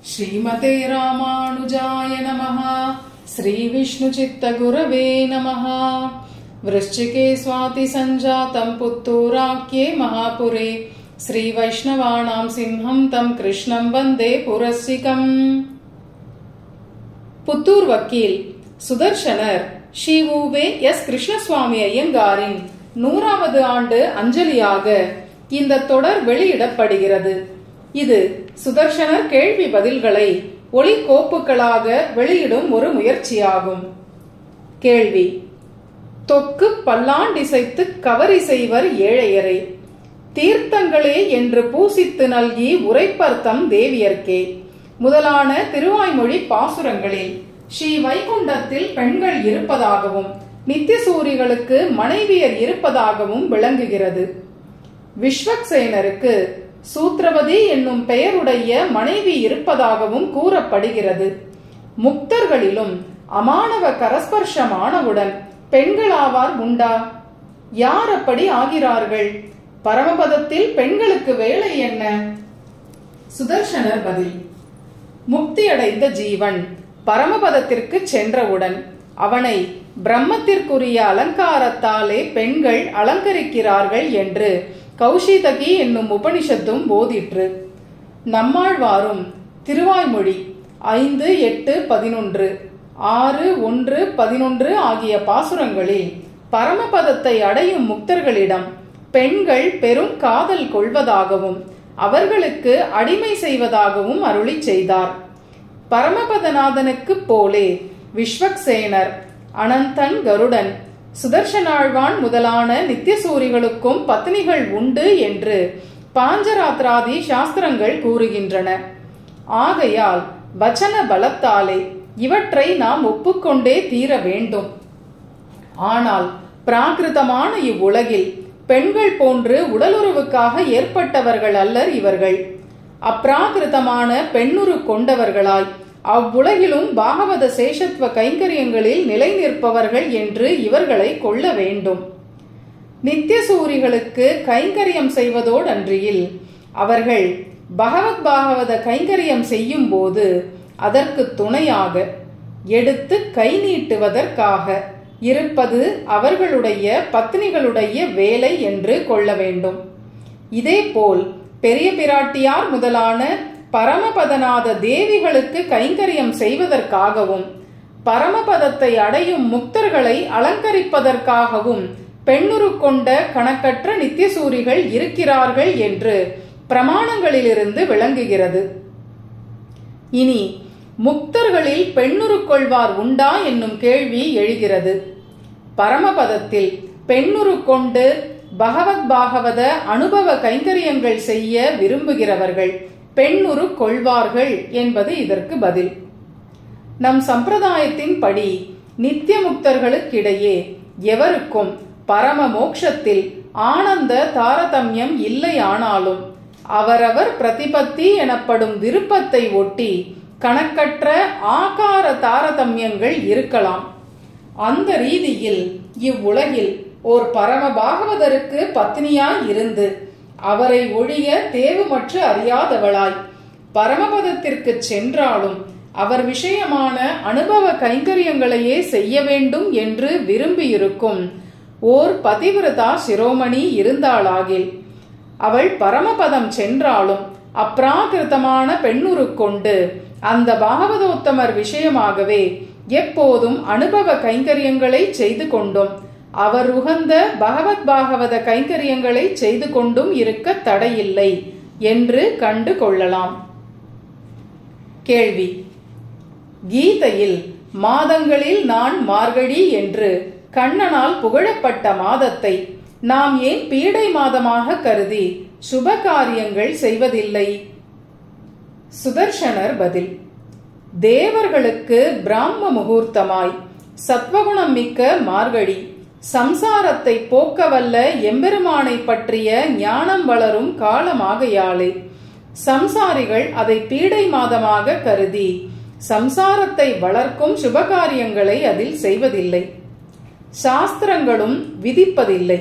श्रीमते रामानुजाय नमः श्रीविष्णुचित्तगुरवे नमः वृश्चिके स्वातिसञ्जातम् पुत्तूराख्ये महापुरे श्रीवैष्णवाणां सिंहं तं कृष्णं वन्दे पुरस्सिकम् புத்தூர் வக்கீல் சுதர்சனர் ஸ்ரீ உவே எஸ் கிருஷ்ணசுவாமி ஐயங்காரின் நூறாவது ஆண்டு அஞ்சலியாக இந்த தொடர் வெளியிடப்படுகிறது இது சுதர்சனர் கேள்வி பதில்களை ஒளி கோப்புகளாக வெளியிடும் ஒரு முயற்சியாகும் கேள்வி தொக்கு பல்லாண்டிசைத்து கவரி செய்வர் ஏழையரே தீர்த்தங்களே என்று பூசித்து நல்கி உரைப்பர்த்தம் தேவியர்க்கே முதலான திருவாய்மொழி பாசுரங்களில் ஸ்ரீ வைகுண்டத்தில் பெண்கள் இருப்பதாகவும் நித்தியசூரிகளுக்கு மனைவியர் இருப்பதாகவும் விளங்குகிறது விஸ்வக்சேனருக்கு சூத்ரவதி என்னும் பெயருடைய மனைவி இருப்பதாகவும் கூறப்படுகிறது முக்தர்களிலும் அமானவ கரஸ்பர்ஷமானவுடன் பெண்களாவார் உண்டா யார் அப்படி ஆகிறார்கள் பரமபதத்தில் பெண்களுக்கு வேலை என்ன சுதர்சனர் பதில் முக்தியடைந்த ஜீவன் பரமபதத்திற்கு சென்றவுடன் அவனை பிரம்மத்திற்குரிய அலங்காரத்தாலே பெண்கள் அலங்கரிக்கிறார்கள் என்று கௌஷிதகி என்னும் உபனிஷத்தும் போதிற்று நம்மாழ்வாரும் திருவாய்மொழி ஐந்து எட்டு பதினொன்று ஆறு ஒன்று பதினொன்று ஆகிய பாசுரங்களில் பரமபதத்தை அடையும் முக்தர்களிடம் பெண்கள் பெரும் காதல் கொள்வதாகவும் அவர்களுக்கு அடிமை செய்வதாகவும் அருளி செய்தார் பரமபதநாதனுக்கு போலே விஸ்வக்சேனர் அனந்தன் கருடன் சுதர்சனாழ்வான் முதலான நித்தியசூரிகளுக்கும் பத்னிகள் உண்டு என்று பாஞ்சராத்ராதி சாஸ்திரங்கள் கூறுகின்றன ஆகையால் வச்சன பலத்தாலே இவற்றை நாம் ஒப்புக்கொண்டே தீர வேண்டும் ஆனால் பிராகிருதமான இவ்வுலகில் பெண்கள் போன்று உடலுறவுக்காக ஏற்பட்டவர்கள் அல்லர் இவர்கள் அப்பிராகிருதமான பெண்ணுரு கொண்டவர்களாய் அவ்வுலகிலும் பாகவத சேஷத்துவ கைங்கரியங்களில் நிலை நிற்பவர்கள் என்று இவர்களை கொள்ள வேண்டும் நித்தியசூரிகளுக்கு கைங்கரியம் செய்வதோடன்றியில் அவர்கள் பகவத் பாகவத கைங்கரியம் செய்யும் போது அதற்கு துணையாக எடுத்து கை நீட்டுவதற்காக இருப்பது அவர்களுடைய பத்னிகளுடைய வேலை என்று கொள்ள வேண்டும் இதேபோல் பெரிய பிராட்டியார் முதலான பரமபதநாத தேவிகளுக்கு கைங்கரியம் செய்வதற்காகவும் பரமபதத்தை அடையும் முக்தர்களை அலங்கரிப்பதற்காகவும் பெண்ணுரு கொண்ட கணக்கற்ற நித்தியசூரிகள் இருக்கிறார்கள் என்று பிரமாணங்களிலிருந்து விளங்குகிறது இனி முக்தர்களில் பெண்ணுரு கொள்வார் உண்டா என்னும் கேள்வி எழுகிறது பரமபதத்தில் பெண்ணுரு கொண்டு பகவத் பாகவத அனுபவ கைங்கரியங்கள் செய்ய விரும்புகிறவர்கள் பெண்ணுரு கொள்வார்கள் என்பது இதற்கு பதில் நம் சம்பிரதாயத்தின் படி நித்திய முக்தர்களுக்கிடையே எவருக்கும் பரம மோக்ஷத்தில் ஆனந்த தாரதமியம் இல்லையானாலும் அவரவர் பிரதிபத்தி எனப்படும் விருப்பத்தை ஒட்டி கணக்கற்ற ஆகார தாரதமியங்கள் இருக்கலாம் அந்த ரீதியில் இவ்வுலகில் ஓர் பரம பாகவதருக்கு பத்னியாய் இருந்து அவரை ஒழிய தேவுமற்று அறியாதவளாய் பரமபதத்திற்கு சென்றாலும் அவர் விஷயமான அனுபவ கைங்கரியங்களையே செய்ய வேண்டும் என்று விரும்பியிருக்கும் ஓர் பதிவிரதா சிரோமணி இருந்தாளாகில் அவள் பரமபதம் சென்றாலும் அப்ராகிருத்தமான பெண்ணுரு கொண்டு அந்த பாகவதோத்தமர் விஷயமாகவே எப்போதும் அனுபவ கைங்கரியங்களை செய்து கொண்டும் அவர் உகந்த பகவத் பாகவத கைங்கரியங்களை செய்து கொண்டும் இருக்க தடையில்லை என்று கண்டு கொள்ளலாம் கேள்வி கீதையில் மாதங்களில் நான் மார்கழி என்று கண்ணனால் புகழப்பட்ட மாதத்தை நாம் ஏன் பீடை மாதமாக கருதி சுப காரியங்கள் செய்வதில்லை சுதர்சனர் பதில் தேவர்களுக்கு பிராம முகூர்த்தமாய் சத்வகுணம் மிக்க மார்கழி சம்சாரத்தை போக்கவல்ல எம்பெருமானை பற்றிய ஞானம் வளரும் காலமாகையாலே சம்சாரிகள் அதை பீடை மாதமாக கருதி சம்சாரத்தை வளர்க்கும் சுபகாரியங்களை அதில் செய்வதில்லை சாஸ்திரங்களும் விதிப்பதில்லை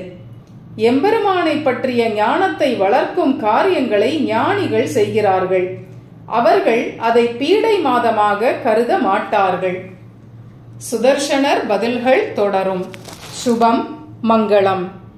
எம்பெருமானை பற்றிய ஞானத்தை வளர்க்கும் காரியங்களை ஞானிகள் செய்கிறார்கள் அவர்கள் அதை பீடை மாதமாக கருத மாட்டார்கள் சுதர்ஷனர் பதில்கள் தொடரும் சுபம் மங்களம்